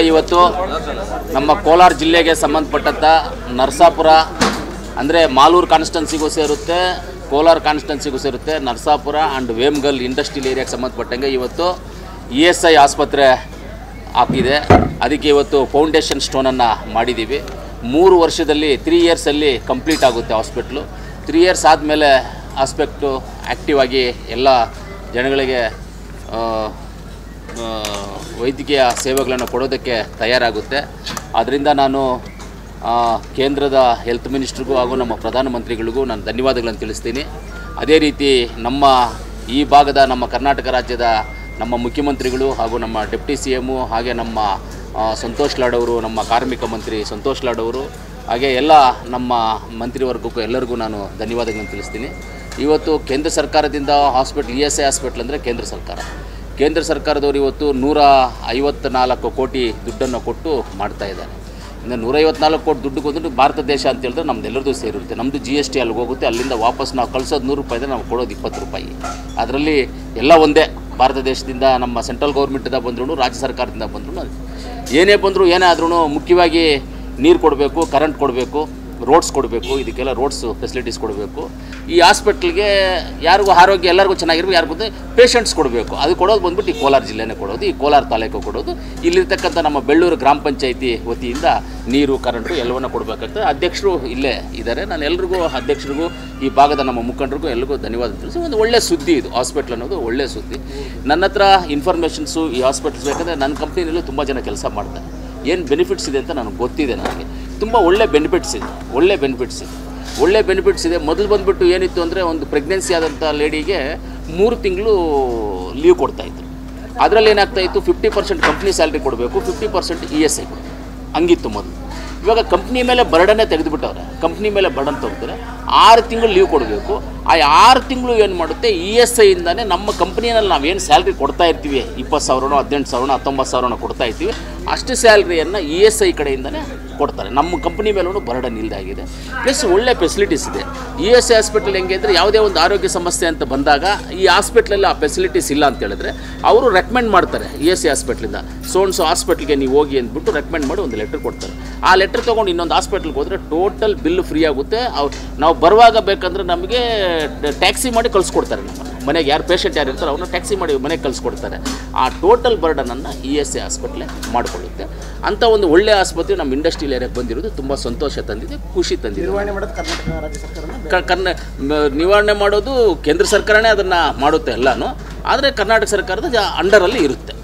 ಇವತ್ತು ನಮ್ಮ ಕೋಲಾರ ಜಿಲ್ಲೆಗೆ ಸಂಬಂಧಪಟ್ಟಂಥ ನರಸಾಪುರ ಅಂದರೆ ಮಾಲೂರು ಕಾನ್ಸ್ಟೆನ್ಸಿಗೂ ಸೇರುತ್ತೆ ಕೋಲಾರ ಕಾನ್ಸ್ಟೆನ್ಸಿಗೂ ಸೇರುತ್ತೆ ನರಸಾಪುರ ಆ್ಯಂಡ್ ವೇಮ್ಗಲ್ ಇಂಡಸ್ಟ್ರಿಯಲ್ ಏರಿಯಾಗೆ ಸಂಬಂಧಪಟ್ಟಂಗೆ ಇವತ್ತು ಇ ಎಸ್ ಐ ಆಸ್ಪತ್ರೆ ಹಾಕಿದೆ ಅದಕ್ಕೆ ಇವತ್ತು ಫೌಂಡೇಶನ್ ಸ್ಟೋನನ್ನು ಮಾಡಿದ್ದೀವಿ ಮೂರು ವರ್ಷದಲ್ಲಿ ತ್ರೀ ಇಯರ್ಸಲ್ಲಿ ಕಂಪ್ಲೀಟ್ ಆಗುತ್ತೆ ಹಾಸ್ಪಿಟ್ಲು ತ್ರೀ ಇಯರ್ಸ್ ಆದಮೇಲೆ ಆಸ್ಪೆಕ್ಟು ಆ್ಯಕ್ಟಿವ್ ಆಗಿ ಎಲ್ಲ ಜನಗಳಿಗೆ ಆ, ಆ, ವೈದ್ಯಕೀಯ ಸೇವೆಗಳನ್ನು ಕೊಡೋದಕ್ಕೆ ತಯಾರಾಗುತ್ತೆ ಆದ್ದರಿಂದ ನಾನು ಆ, ಕೇಂದ್ರದ ಹೆಲ್ತ್ ಮಿನಿಸ್ಟ್ರಿಗೂ ಹಾಗೂ ನಮ್ಮ ಪ್ರಧಾನಮಂತ್ರಿಗಳಿಗೂ ನಾನು ಧನ್ಯವಾದಗಳನ್ನು ತಿಳಿಸ್ತೀನಿ ಅದೇ ರೀತಿ ನಮ್ಮ ಈ ಭಾಗದ ನಮ್ಮ ಕರ್ನಾಟಕ ರಾಜ್ಯದ ನಮ್ಮ ಮುಖ್ಯಮಂತ್ರಿಗಳು ಹಾಗೂ ನಮ್ಮ ಡೆಪ್ಟಿ ಸಿ ಎಮ್ಮು ಹಾಗೆ ನಮ್ಮ ಆ, ಸಂತೋಷ್ ಲಾಡ್ ಅವರು ನಮ್ಮ ಕಾರ್ಮಿಕ ಮಂತ್ರಿ ಸಂತೋಷ್ ಲಾಡ್ ಅವರು ಹಾಗೆ ಎಲ್ಲ ನಮ್ಮ ಮಂತ್ರಿವರ್ಗಕ್ಕೂ ಎಲ್ಲರಿಗೂ ನಾನು ಧನ್ಯವಾದಗಳನ್ನು ತಿಳಿಸ್ತೀನಿ ಇವತ್ತು ಕೇಂದ್ರ ಸರ್ಕಾರದಿಂದ hospital E S I hospital ಅಂದರೆ ಕೇಂದ್ರ ಸರ್ಕಾರ ಕೇಂದ್ರ ಸರ್ಕಾರದವರು ಇವತ್ತು ನೂರ ಐವತ್ತ ನಾಲ್ಕು ಕೋಟಿ ದುಡ್ಡನ್ನು ಕೊಟ್ಟು ಮಾಡ್ತಾ ಇದ್ದಾರೆ ಇನ್ನು ನೂರೈವತ್ನಾಲ್ಕು ಕೋಟಿ ದುಡ್ಡು ಬಂದು ಭಾರತ ದೇಶ ಅಂತ ಹೇಳಿದ್ರೆ ನಮ್ದೆಲ್ಲರದು ಸೇರಿರುತ್ತೆ ನಮ್ಮದು ಜಿ ಎಸ್ ಟಿ ಅಲ್ಲಿಗೆ ಹೋಗುತ್ತೆ ಅಲ್ಲಿಂದ ವಾಪಸ್ ನಾವು ಕಳ್ಸೋದು ನೂರು ರೂಪಾಯಿ ಇದ್ರೆ ನಾವು ಕೊಡೋದು ಇಪ್ಪತ್ತು ರೂಪಾಯಿ ಅದರಲ್ಲಿ ಎಲ್ಲ ಒಂದೇ ಭಾರತ ದೇಶದಿಂದ ನಮ್ಮ ಸೆಂಟ್ರಲ್ ಗೌರ್ಮೆಂಟಿಂದ ಬಂದ್ರೂ ರಾಜ್ಯ ಸರ್ಕಾರದಿಂದ ಬಂದ್ರೂ ಏನೇ ಬಂದರೂ ಏನೇ ಆದ್ರೂ ಮುಖ್ಯವಾಗಿ ನೀರು ಕೊಡಬೇಕು ಕರೆಂಟ್ ಕೊಡಬೇಕು ರೋಡ್ಸ್ ಕೊಡಬೇಕು ಇದಕ್ಕೆಲ್ಲ ರೋಡ್ಸ್ ಫೆಸಿಲಿಟೀಸ್ ಕೊಡಬೇಕು ಈ ಹಾಸ್ಪಿಟ್ಲಿಗೆ ಯಾರಿಗೂ ಆರೋಗ್ಯ ಎಲ್ಲರಿಗೂ ಚೆನ್ನಾಗಿರ್ಬೇಕು ಯಾರಿಗೂ ಪೇಷಂಟ್ಸ್ ಕೊಡಬೇಕು ಅದು ಕೊಡೋದು ಬಂದ್ಬಿಟ್ಟು ಈ ಕೋಲಾರ ಜಿಲ್ಲೆನೇ ಕೊಡೋದು ಈ ಕೋಲಾರ ತಾಲೂಕು ಕೊಡೋದು ಇಲ್ಲಿರ್ತಕ್ಕಂಥ ನಮ್ಮ ಬೆಳ್ಳೂರು ಗ್ರಾಮ ಪಂಚಾಯಿತಿ ವತಿಯಿಂದ ನೀರು ಕರೆಂಟು ಎಲ್ಲವನ್ನ ಕೊಡಬೇಕಾಗ್ತದೆ ಅಧ್ಯಕ್ಷರು ಇಲ್ಲೇ ಇದ್ದಾರೆ ನಾನು ಎಲ್ರಿಗೂ ಅಧ್ಯಕ್ಷರಿಗೂ ಈ ಭಾಗದ ನಮ್ಮ ಮುಖಂಡರಿಗೂ ಎಲ್ರಿಗೂ ಧನ್ಯವಾದ ತಿಳಿಸಿ ಒಂದು ಒಳ್ಳೆ ಸುದ್ದಿ ಇದು ಹಾಸ್ಪಿಟ್ಲ್ ಅನ್ನೋದು ಒಳ್ಳೆ ಸುದ್ದಿ ನನ್ನ ಹತ್ರ ಇನ್ಫಾರ್ಮೇಷನ್ಸು ಈ ಹಾಸ್ಪಿಟಲ್ಸ್ ಬೇಕಂದರೆ ನನ್ನ ಕಂಪ್ನಿನಲ್ಲೂ ತುಂಬ ಜನ ಕೆಲಸ ಮಾಡ್ತಾರೆ ಏನು ಬೆನಿಫಿಟ್ಸ್ ಇದೆ ಅಂತ ನನಗೆ ಗೊತ್ತಿದೆ ನನಗೆ ತುಂಬ ಒಳ್ಳೆ ಬೆನಿಫಿಟ್ಸ್ ಇದೆ ಒಳ್ಳೆ ಬೆನಿಫಿಟ್ಸ್ ಇದೆ ಒಳ್ಳೆ ಬೆನಿಫಿಟ್ಸ್ ಇದೆ ಮೊದಲು ಬಂದುಬಿಟ್ಟು ಏನಿತ್ತು ಅಂದರೆ ಒಂದು ಪ್ರೆಗ್ನೆನ್ಸಿ ಆದಂಥ ಲೇಡಿಗೆ ಮೂರು ತಿಂಗಳು ಲೀವ್ ಕೊಡ್ತಾಯಿದ್ರು ಅದರಲ್ಲಿ ಏನಾಗ್ತಾ ಇತ್ತು ಫಿಫ್ಟಿ ಪರ್ಸೆಂಟ್ ಕಂಪ್ನಿ ಸ್ಯಾಲ್ರಿ ಕೊಡಬೇಕು fifty percent E S I ಕೊಡಬೇಕು ಹಂಗಿತ್ತು ಮೊದಲು ಇವಾಗ ಕಂಪ್ನಿ ಮೇಲೆ ಬರ್ಡನ್ನೇ ತೆಗೆದುಬಿಟ್ಟವ್ರೆ ಕಂಪ್ನಿ ಮೇಲೆ ಬರ್ಡನ್ ತೆಗ್ತಾರೆ ಆರು ತಿಂಗಳು ಲೀವ್ ಕೊಡಬೇಕು ಆ ಆರು ತಿಂಗಳು ಏನು ಮಾಡುತ್ತೆ ಇ ಎಸ್ ಐಯಿಂದನೇ ನಮ್ಮ ಕಂಪ್ನಿಯಲ್ಲಿ ನಾವೇನು ಸ್ಯಾಲ್ರಿ ಕೊಡ್ತಾ ಇರ್ತೀವಿ ಇಪ್ಪತ್ತು ಸಾವಿರನೋ ಹದಿನೆಂಟು ಸಾವಿರನೋ ಹತ್ತೊಂಬತ್ತು ಸಾವಿರನೋ ಕೊಡ್ತಾ ಇರ್ತೀವಿ ಅಷ್ಟು ಸ್ಯಾಲ್ರಿಯನ್ನು ಇ ಎಸ್ ಐ ಕಡೆಯಿಂದನೇ ಕೊಡ್ತಾರೆ ನಮ್ಮ ಕಂಪ್ನಿ ಮೇಲೂ ಬರ್ಡನ್ ಇಲ್ಲದಾಗಿದೆ ಪ್ಲಸ್ ಒಳ್ಳೆ ಫೆಸಿಲಿಟೀಸ್ ಇದೆ ಇ ಎಸ್ ಐ ಹಾಸ್ಪಿಟಲ್ ಹೆಂಗೆ ಅಂದರೆ ಯಾವುದೇ ಒಂದು ಆರೋಗ್ಯ ಸಮಸ್ಯೆ ಅಂತ ಬಂದಾಗ ಈ ಹಾಸ್ಪಿಟ್ಲಲ್ಲಿ ಆ ಫೆಸಿಲಿಟೀಸ್ ಇಲ್ಲ ಅಂತ ಹೇಳಿದ್ರೆ ಅವರು ರೆಕಮೆಂಡ್ ಮಾಡ್ತಾರೆ ಇ ಎಸ್ ಐ ಹಾಸ್ಪಿಟ್ಲಿಂದ ಸೋನ್ಸೋ ಹಾಸ್ಪಿಟ್ಲ್ಗೆ ನೀವು ಹೋಗಿ ಅಂದ್ಬಿಟ್ಟು ರೆಕಮೆಂಡ್ ಮಾಡಿ ಒಂದು ಲೆಟರ್ ಕೊಡ್ತಾರೆ ಆ ಲೆಟರ್ ತೊಗೊಂಡು ಇನ್ನೊಂದು ಹಾಸ್ಪಿಟ್ಲ್ಗೆ ಹೋದರೆ ಟೋಟಲ್ ಬಿಲ್ ಫ್ರೀ ಆಗುತ್ತೆ ಅವ್ ನಾವು ಬರುವಾಗ ಬೇಕಂದ್ರೆ ನಮಗೆ ಟ್ಯಾಕ್ಸಿ ಮಾಡಿ ಕಳಿಸ್ಕೊಡ್ತಾರೆ ನಮ್ಮನ್ನು ಮನೆಗೆ ಯಾರು ಪೇಷಂಟ್ ಯಾರು ಇರ್ತಾರೆ ಅವ್ರನ್ನ ಟ್ಯಾಕ್ಸಿ ಮಾಡಿ ಮನೆಗೆ ಕಳಿಸ್ಕೊಡ್ತಾರೆ ಆ ಟೋಟಲ್ ಬರ್ಡನನ್ನು ಇ ಎಸ್ ಎ ಹಾಸ್ಪಿಟ್ಲೆ ಮಾಡಿಕೊಳ್ಳುತ್ತೆ ಅಂಥ ಒಂದು ಒಳ್ಳೆಯ ಆಸ್ಪತ್ರೆ ನಮ್ಮ ಇಂಡಸ್ಟ್ರಿಯಲ್ ಏರಿಯಾಗೆ ಬಂದಿರೋದು ತುಂಬ ಸಂತೋಷ ತಂದಿದೆ ಖುಷಿ ತಂದಿದೆ ನಿರ್ವಹಣೆ ಮಾಡೋದು ಕರ್ನಾಟಕ ರಾಜ್ಯ ಸರ್ಕಾರನ ಕ- ಕರ್ನ ಮ- ನಿವಾರಣೆ ಮಾಡೋದು ಕೇಂದ್ರ ಸರ್ಕಾರನೇ ಅದನ್ನು ಮಾಡುತ್ತೆ ಎಲ್ಲನೂ ಆದರೆ ಕರ್ನಾಟಕ ಸರ್ಕಾರದ ಜ ಅಂಡರಲ್ಲಿ ಇರುತ್ತೆ